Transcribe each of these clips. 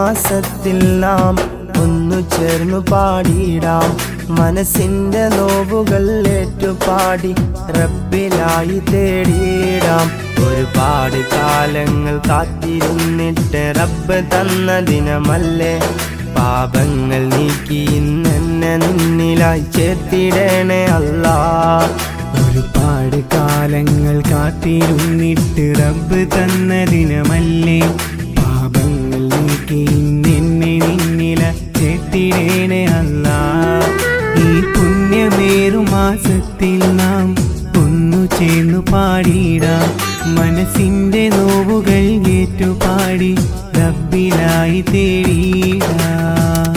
മാസത്തിൽ നാം ഒന്നു ചേർന്നു പാടിയിടാം മനസ്സിന്റെ നോവുകൾ ഏറ്റുപാടി റബ്ബിലായി തേടിയിടാം ഒരുപാട് കാലങ്ങൾ കാത്തിരുന്നിട്ട് റബ്ബ് തന്ന ദിനമല്ലേ പാപങ്ങൾ നീക്കി ഇന്നെന്നെ നിന്നിലായി ചേർത്തിടണേ അല്ലാ ഒരുപാട് കാലങ്ങൾ കാത്തിരുന്നിട്ട് റബ്ബ് തന്ന ദിനമല്ലേ പാപങ്ങൾ നീക്കി നിന്നെ നിന്നില ചേട്ടിടേണേ അല്ല ഈ പുണ്യമേറു മാസത്തിൽ നാം ഒന്നു ചേർന്നു പാടിയിടാം മനസ്സിന്റെ നോവുകൾ ഏറ്റുപാടി റബ്ബിലായി തേടിയിടാം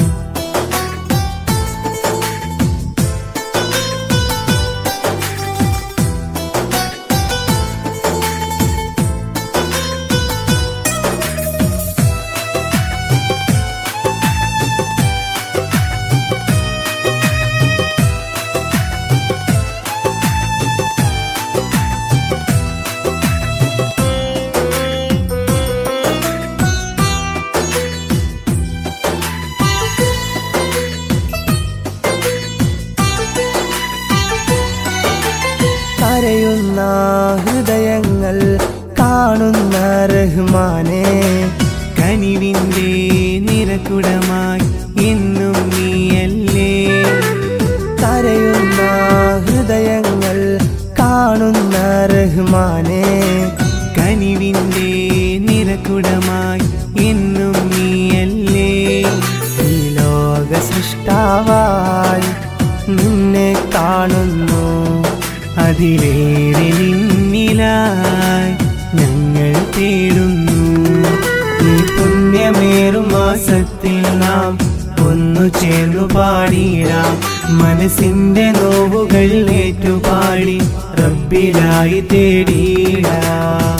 കരയുന്ന ഹൃദയങ്ങൾ കാണുന്ന റഹ്മാനെ കനിവിന്റെ നിറകുടമായി എന്നും നീയല്ലേ കരയുന്ന ഹൃദയങ്ങൾ കാണുന്ന റഹ്മാനെ കനിവിന്റെ നിറകുടമായി എന്നും നീയല്ലേ ഈ ലോക സൃഷ്ടാവായി നിന്നെ കാണുന്നു അതിലേറെ നിന്നിലായി ഞങ്ങൾ തേടുന്നു ഈ പുണ്യമേറും മാസത്തിൽ നാം ഒന്നു ചേർന്നു പാടിയിടാം മനസ്സിന്റെ നോവുകൾ ഏറ്റുപാടി റബ്ബിലായി തേടിയിടാം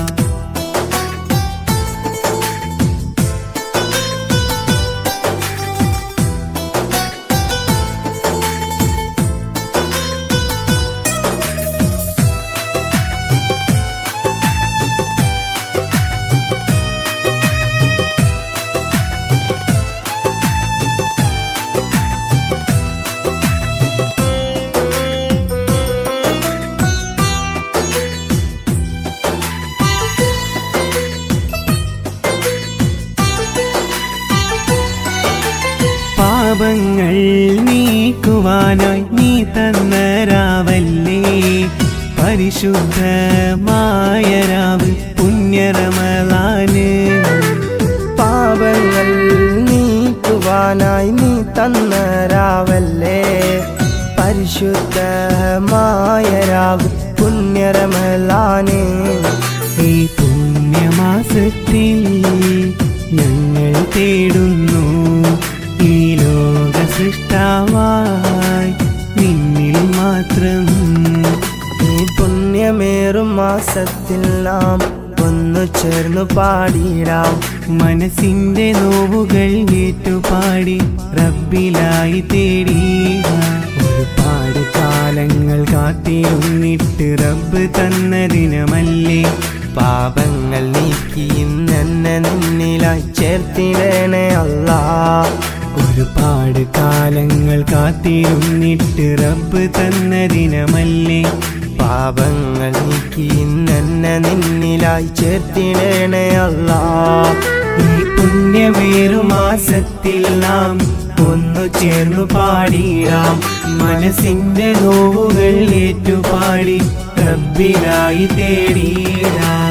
പാപങ്ങൾ നീക്കുവാനായി നീ തന്നരാവല്ലേ പരിശുദ്ധമായ രാവ് പുണ്യറമലാന് പാപങ്ങൾ നീക്കുവാനായി നീ തന്ന രാവല്ലേ പരിശുദ്ധമായ രാവ് പുണ്യരമലാനേ ഈ പുണ്യമാസത്തിൽ ഞങ്ങൾ തേടുന്നു ഈ ലോക സൃഷ്ടാവായി നിന്നിൽ മാത്രം ഈ പുണ്യമേറും മാസത്തിൽ നാം ഒന്നു ചേർന്നു പാടിയിടാം മനസ്സിന്റെ നോവുകൾ ഏറ്റുപാടി റബ്ബിലായി തേടിയ ഒരുപാട് കാലങ്ങൾ കാത്തിരുന്നിട്ട് റബ്ബ് തന്ന ദിനമല്ലേ പാപങ്ങൾ നീക്കി ഇന്നെന്നെ നിന്നിലായി ചേർത്തിടണേ അല്ലാ ഒരുപാട് കാലങ്ങൾ കാത്തിരുന്നിട്ട് റബ്ബ് തന്ന ദിനമല്ലേ പാപങ്ങൾ നീക്കി ഇന്നെന്നെ നിന്നിലായി ചേർത്തിടണേ അല്ലാ ഈ പുണ്യമേറു മാസത്തിൽ നാം ഒന്നു ചേർന്നു പാടിയാം മനസ്സിന്റെ നോവുകൾ ഏറ്റുപാടി റബ്ബിലായി തേടിയിടാം